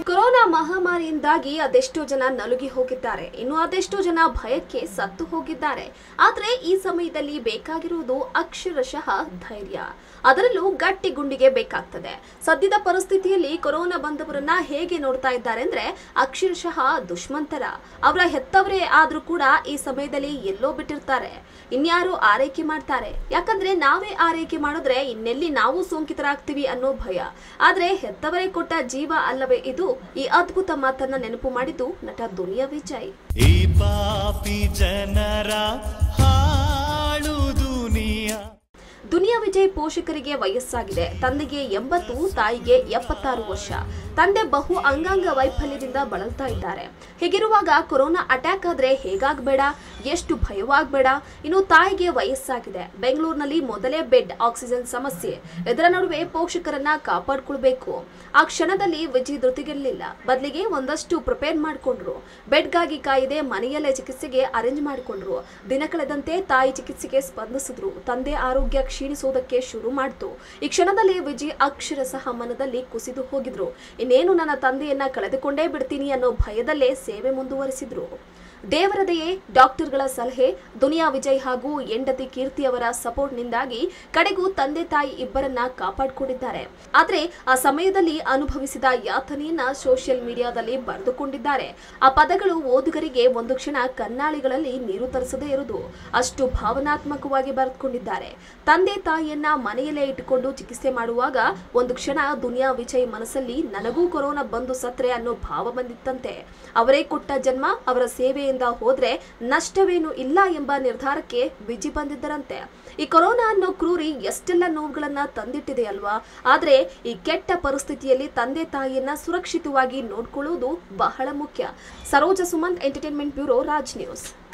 corona ಮಹಾಮಾರಿಯಿಂದಾಗಿ ಅದೆಷ್ಟೋ ಜನ ನಲುಗಿ ಹೋಗಿದ್ದಾರೆ ಇನ್ನು ಅದೆಷ್ಟೋ ಜನ ಭಯಕ್ಕೆ ಸತ್ತು ಹೋಗಿದ್ದಾರೆ ಆದ್ರೆ ಈ ಸಮಯದಲ್ಲಿ ಬೇಕಾಗಿರುವುದು ಅಕ್ಷರಶಃ ಧೈರ್ಯ ಅದರಲ್ಲೂ ಗಟ್ಟಿ ಗುಂಡಿಗೆ ಬೇಕಾಗ್ತದೆ ಸದ್ಯದ ಪರಿಸ್ಥಿತಿಯಲ್ಲಿ ಕೊರೋನಾ ಬಂದವರನ್ನ ಹೇಗೆ ನೋಡ್ತಾ ಇದ್ದಾರೆ ಅಂದ್ರೆ ಅಕ್ಷರಶಃ ದುಷ್ಮಂತರ ಅವರ ಹೆತ್ತವರೇ ಆದ್ರೂ ಕೂಡ ಈ ಸಮಯದಲ್ಲಿ ಎಲ್ಲೋ ಬಿಟ್ಟಿರ್ತಾರೆ ಇನ್ಯಾರು ಆರೈಕೆ ಮಾಡ್ತಾರೆ ಯಾಕಂದ್ರೆ ನಾವೇ ಆರೈಕೆ ಮಾಡಿದ್ರೆ ಇನ್ನೆಲ್ಲಿ ನಾವು ಸೋಂಕಿತರಾಗ್ತೀವಿ ಅನ್ನೋ ಭಯ ಆದ್ರೆ ಹೆತ್ತವರೇ ಕೊಟ್ಟ ಜೀವ ಅಲ್ಲವೇ ಇದು ಈ ಅದ್ಭುತ ಮಾತನ್ನ ನೆನಪು ಮಾಡಿದ್ದು ನಟ ದುನಿಯಾ ವಿಜಯ್ ಈ ಪಾಪಿ ಜನರ ಹಾಳು ದುನಿಯಾ ದುನಿಯಾ ವಿಜಯ್ ಪೋಷಕರಿಗೆ ವಯಸ್ಸಾಗಿದೆ ತಂದೆಗೆ ಎಂಬತ್ತು ತಾಯಿಗೆ ಎಪ್ಪತ್ತಾರು ವರ್ಷ ತಂದೆ ಬಹು ಅಂಗಾಂಗ ವೈಫಲ್ಯದಿಂದ ಬಳಲ್ತಾ ಇದ್ದಾರೆ ಹೀಗಿರುವಾಗ ಕೊರೋನಾ ಅಟ್ಯಾಕ್ ಆದ್ರೆ ಹೇಗಾಗ್ಬೇಡ ಎಷ್ಟು ಭಯವಾಗ್ಬೇಡ ಇನ್ನು ತಾಯಿಗೆ ವಯಸ್ಸಾಗಿದೆ ಬೆಂಗಳೂರಿನಲ್ಲಿ ಮೊದಲೇ ಬೆಡ್ ಆಕ್ಸಿಜನ್ ಸಮಸ್ಯೆ ಇದರ ನಡುವೆ ಪೋಷಕರನ್ನ ಕಾಪಾಡ್ಕೊಳ್ಬೇಕು ಆ ಕ್ಷಣದಲ್ಲಿ ವಿಜಯ್ ಧೃತಿಗೆಲ್ಲಿಲ್ಲ ಬದಲಿಗೆ ಒಂದಷ್ಟು ಪ್ರಿಪೇರ್ ಮಾಡ್ಕೊಂಡ್ರು ಬೆಡ್ಗಾಗಿ ಕಾಯಿದೆ ಮನೆಯಲ್ಲೇ ಚಿಕಿತ್ಸೆಗೆ ಅರೇಂಜ್ ಮಾಡಿಕೊಂಡ್ರು ದಿನ ಕಳೆದಂತೆ ತಾಯಿ ಚಿಕಿತ್ಸೆಗೆ ಸ್ಪಂದಿಸಿದ್ರು ತಂದೆ ಆರೋಗ್ಯ ಕ್ಷೀಣಿಸೋದಕ್ಕೆ ಶುರು ಮಾಡ್ತು ಈ ಕ್ಷಣದಲ್ಲಿ ವಿಜಯ್ ಅಕ್ಷರಶಃ ಮನದಲ್ಲಿ ಕುಸಿದು ಹೋಗಿದ್ರು ಇನ್ನೇನು ನನ್ನ ತಂದೆಯನ್ನ ಕಳೆದುಕೊಂಡೇ ಬಿಡ್ತೀನಿ ಅನ್ನೋ ಭಯದಲ್ಲೇ ಸೇವೆ ಮುಂದುವರಿಸಿದ್ರು ದೇವರ ದಯೆ ಡಾಕ್ಟರ್ಗಳ ಸಲಹೆ ದುನಿಯಾ ವಿಜಯ್ ಹಾಗೂ ಹೆಂಡತಿ ಕೀರ್ತಿ ಅವರ ಸಪೋರ್ಟ್ನಿಂದಾಗಿ ಕಡೆಗೂ ತಂದೆ ತಾಯಿ ಇಬ್ಬರನ್ನ ಕಾಪಾಡಿಕೊಂಡಿದ್ದಾರೆ ಆದ್ರೆ ಆ ಸಮಯದಲ್ಲಿ ಅನುಭವಿಸಿದ ಯಾತನೆಯನ್ನ ಸೋಷಿಯಲ್ ಮೀಡಿಯಾದಲ್ಲಿ ಬರೆದುಕೊಂಡಿದ್ದಾರೆ ಆ ಪದಗಳು ಓದುಗರಿಗೆ ಒಂದು ಕ್ಷಣ ಕನ್ನಾಳಿಗಳಲ್ಲಿ ನೀರು ತರಿಸದೇ ಇರುವುದು ಅಷ್ಟು ಭಾವನಾತ್ಮಕವಾಗಿ ಬರೆದುಕೊಂಡಿದ್ದಾರೆ ತಂದೆ ತಾಯಿಯನ್ನ ಮನೆಯಲ್ಲೇ ಇಟ್ಟುಕೊಂಡು ಚಿಕಿತ್ಸೆ ಮಾಡುವಾಗ ಒಂದು ಕ್ಷಣ ದುನಿಯಾ ವಿಜಯ್ ಮನಸ್ಸಲ್ಲಿ ನನಗೂ ಕೊರೋನಾ ಬಂದು ಸತ್ರೆ ಅನ್ನೋ ಭಾವ ಬಂದಿತ್ತಂತೆ ಅವರೇ ಕೊಟ್ಟ ಜನ್ಮ ಅವರ ಸೇವೆಯಿಂದ ಹೋದ್ರೆ ನಷ್ಟವೇನು ಇಲ್ಲ ಎಂಬ ನಿರ್ಧಾರಕ್ಕೆ ವಿಜಿ ಬಂದಿದ್ದರಂತೆ ಈ ಕೊರೋನಾ ಅನ್ನೋ ಕ್ರೂರಿ ಎಷ್ಟೆಲ್ಲ ನೋವುಗಳನ್ನ ತಂದಿಟ್ಟಿದೆ ಅಲ್ವಾ ಆದ್ರೆ ಈ ಕೆಟ್ಟ ಪರಿಸ್ಥಿತಿಯಲ್ಲಿ ತಂದೆ ತಾಯಿಯನ್ನ ಸುರಕ್ಷಿತವಾಗಿ ನೋಡ್ಕೊಳ್ಳುವುದು ಬಹಳ ಮುಖ್ಯ Saroja Sumanth entertainment bureau Raj news